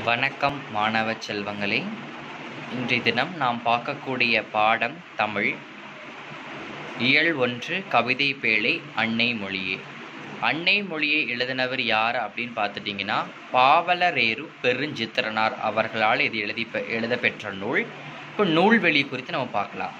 வணக்கம் மாணவ செல்வங்களே இன்றைய தினம் நாம் பார்க்கக்கூடிய பாடம் தமிழ் இயல் ஒன்று கவிதை பேழை அன்னை மொழியே அன்னை மொழியை எழுதினவர் யார் அப்படின்னு பார்த்துட்டிங்கன்னா பாவலரேரு பெருஞ்சித்திரனார் அவர்களால் இது எழுதி பெ- எழுதப்பெற்ற நூல் இப்போ நூல்வெளி குறித்து நம்ம பார்க்கலாம்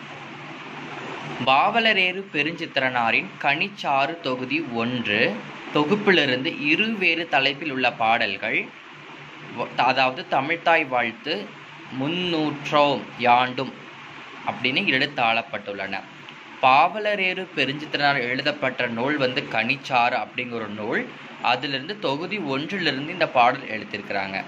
பாவலரேறு பெருஞ்சித்திரனாரின் கனிச்சாறு தொகுதி ஒன்று தொகுப்பிலிருந்து இருவேறு தலைப்பில் உள்ள பாடல்கள் வ- அதாவது தமிழ்த்தாய் வாழ்த்து முன்னூற்றோம் யாண்டும் அப்படின்னு எழுத்தாளப்பட்டுள்ளன பாவலரேறு பெருஞ்சித்திரனார் எழுதப்பட்ட நூல் வந்து கனிச்சாறு அப்படிங்கிற ஒரு நூல் அதிலிருந்து தொகுதி ஒன்றிலிருந்து இந்த பாடல் எழுதியிருக்கிறாங்க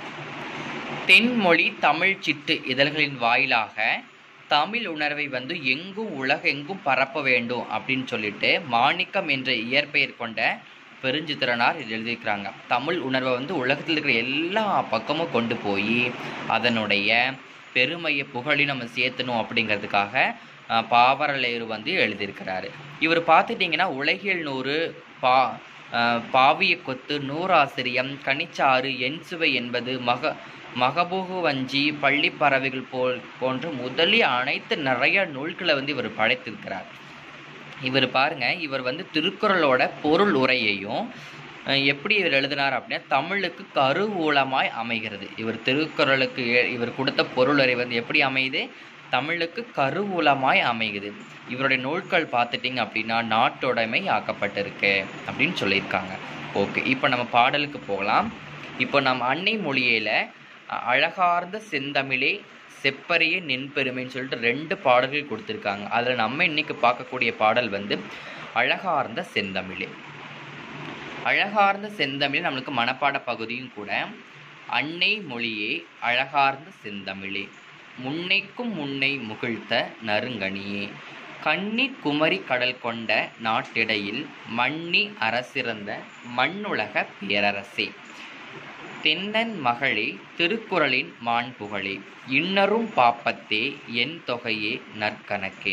தென்மொழி தமிழ் சிட்டு இதழ்களின் வாயிலாக தமிழ் உணர்வை வந்து எங்கும் உலகெங்கும் பரப்ப வேண்டும் அப்படின்னு சொல்லிட்டு மாணிக்கம் என்ற இயற்பெயர் கொண்ட பெருஞ்சித்திரனார் இது எழுதியிருக்கிறாங்க தமிழ் உணர்வை வந்து உலகத்தில் இருக்கிற எல்லா பக்கமும் கொண்டு போய் அதனுடைய பெருமையை புகழி நம்ம சேர்த்தணும் அப்படிங்கிறதுக்காக அஹ், பாவரலேறு வந்து எழுதியிருக்கிறாரு இவர் பார்த்துட்டிங்கன்னா உலகியல் நூறு பா அஹ், பாவிய கொத்து நூறாசிரியம் கனிச்சாறு என்சுவை என்பது மக மகபூகு வஞ்சி பள்ளி பறவைகள் போல் போன்ற முதலிய அனைத்து நிறைய நூல்களை வந்து இவர் படைத்திருக்கிறார் இவர் பாருங்க இவர் வந்து திருக்குறளோட பொருள் உரையையும் அஹ், எப்படி இவர் எழுதினார் அப்படின்னா தமிழுக்கு கருவூலமாய் அமைகிறது இவர் திருக்குறளுக்கு எ- இவர் கொடுத்த பொருள் உரை வந்து எப்படி அமையுது தமிழுக்கு கருவூலமாய் அமைகிறது இவருடைய நூல்கள் பார்த்துட்டிங்க அப்படின்னா நாட்டுடைமை ஆக்கப்பட்டிருக்கு அப்படின்னு சொல்லியிருக்காங்க ஓகே இப்போ நம்ம பாடலுக்கு போகலாம் இப்போ நம்ம அன்னை மொழியில அ- அழகார்ந்த செந்தமிழே செப்பரிய நின்பெருமைன்னு சொல்லிட்டு ரெண்டு பாடல்கள் கொடுத்துருக்காங்க அதில் நம்ம இன்னைக்கு பார்க்கக்கூடிய பாடல் வந்து அழகார்ந்த செந்தமிழே அழகார்ந்த செந்தமிழ் நம்மளுக்கு மனப்பாட பகுதியும் கூட அன்னை மொழியே அழகார்ந்த செந்தமிழே முன்னைக்கும் முன்னை முகிழ்த்த நறுங்கனியே கன்னி குமரி கடல் கொண்ட நாட்டிடையில் மன்னி அரசிறந்த மண்ணுலக பேரரசே தென்னன் மகளே திருக்குறளின் மாண்புகளே இன்னரும் பாப்பத்தே என் தொகையே நற்கணக்கே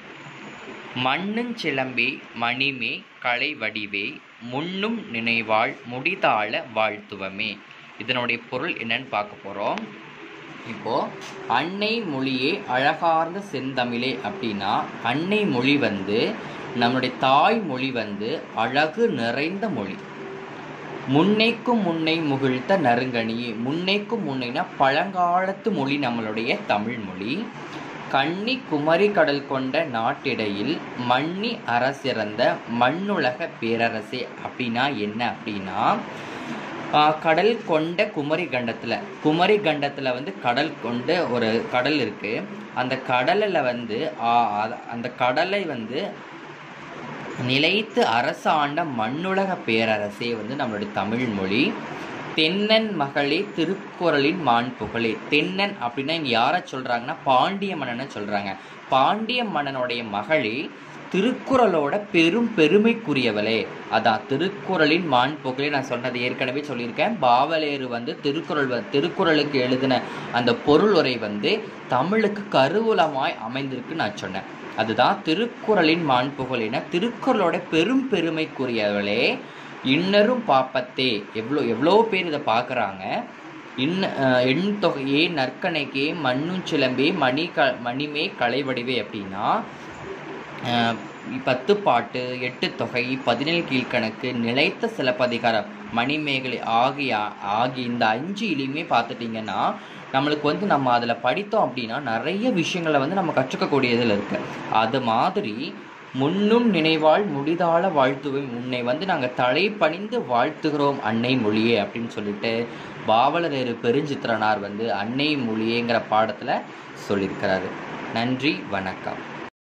மண்ணுஞ் சிலம்பே மணிமே கலை வடிவே முன்னும் நினைவாள் முடிதாழ வாழ்த்துவமே இதனுடைய பொருள் என்னன்னு பார்க்க போறோம் இப்போ அன்னை மொழியே அழகார்ந்த செந்தமிழே அப்படின்னா அன்னை மொழி வந்து நம்மளுடைய தாய் மொழி வந்து அழகு நிறைந்த மொழி முன்னைக்கும் முன்னை முகிழ்த்த நறுங்கனியே முன்னைக்கும் முன்னைனா பழங்காலத்து மொழி நம்மளுடைய தமிழ் மொழி கன்னி குமரி கடல் கொண்ட நாட்டிடையில் மன்னி அரசிறந்த மண்ணுலக பேரரசே அப்படின்னா என்ன அப்படின்னா ஆஹ், கடல் கொண்ட குமரி கண்டத்தில் குமரி கண்டத்தில் வந்து கடல் கொண்ட ஒரு கடல் இருக்கு அந்த கடலில் வந்து ஆஹ், அத- அந்த கடலை வந்து நிலைத்து அரசாண்ட மண்ணுலக பேரரசே வந்து நம்மளுடைய தமிழ் மொழி தென்னன் மகளே திருக்குறளின் மாண்புகளே தென்னன் அப்படின்னா இங்க யாரை சொல்றாங்கன்னா பாண்டிய மன்னனை சொல்றாங்க பாண்டிய மன்னனுடைய மகளே திருக்குறளோட பெரும் பெருமைக்குரியவளே அதான் திருக்குறளின் மாண்புகளே நான் சொன்னது ஏற்கனவே சொல்லியிருக்கேன் பாவலேறு வந்து திருக்குறள் வ- திருக்குறளுக்கு எழுதின அந்த பொருள் உரை வந்து தமிழுக்கு கருவூலமாய் அமைந்திருக்கு நான் சொன்னேன் அதுதான் திருக்குறளின் மாண்புகள் என திருக்குறளோட பெரும் பெருமைக்குரியவளே இன்னரும் பாப்பத்தே எவ்வளோ எவ்வளோ பேர் இதை பார்க்குறாங்க இன்ன அஹ், எண் தொகையே நற்கணைக்கே மண்ணும் சிலம்பே மணி க மணிமே கலைவடிவே அப்படின்னா அஹ், பத்து பாட்டு எட்டு தொகை பதினேழு கீழ்கணக்கு நிலைத்த சிலப்பதிகாரம் மணிமேகலை ஆகிய ஆகிய இந்த அஞ்சு இலையுமே பார்த்துட்டிங்கன்னா நம்மளுக்கு வந்து நம்ம அதில் படித்தோம் அப்படின்னா நிறைய விஷயங்களை வந்து நம்ம கற்றுக்கக்கூடியதில் இருக்கு அது மாதிரி முன்னும் நினைவாள் முடிதாள வாழ்த்துவோம் உன்னை வந்து நாங்கள் தலை பணிந்து வாழ்த்துகிறோம் அன்னை மொழியே அப்படின்னு சொல்லிட்டு பாவலரேறு பெருஞ்சித்திரனார் வந்து அன்னை மொழியேங்கிற பாடத்தில் சொல்லியிருக்கிறாரு நன்றி வணக்கம்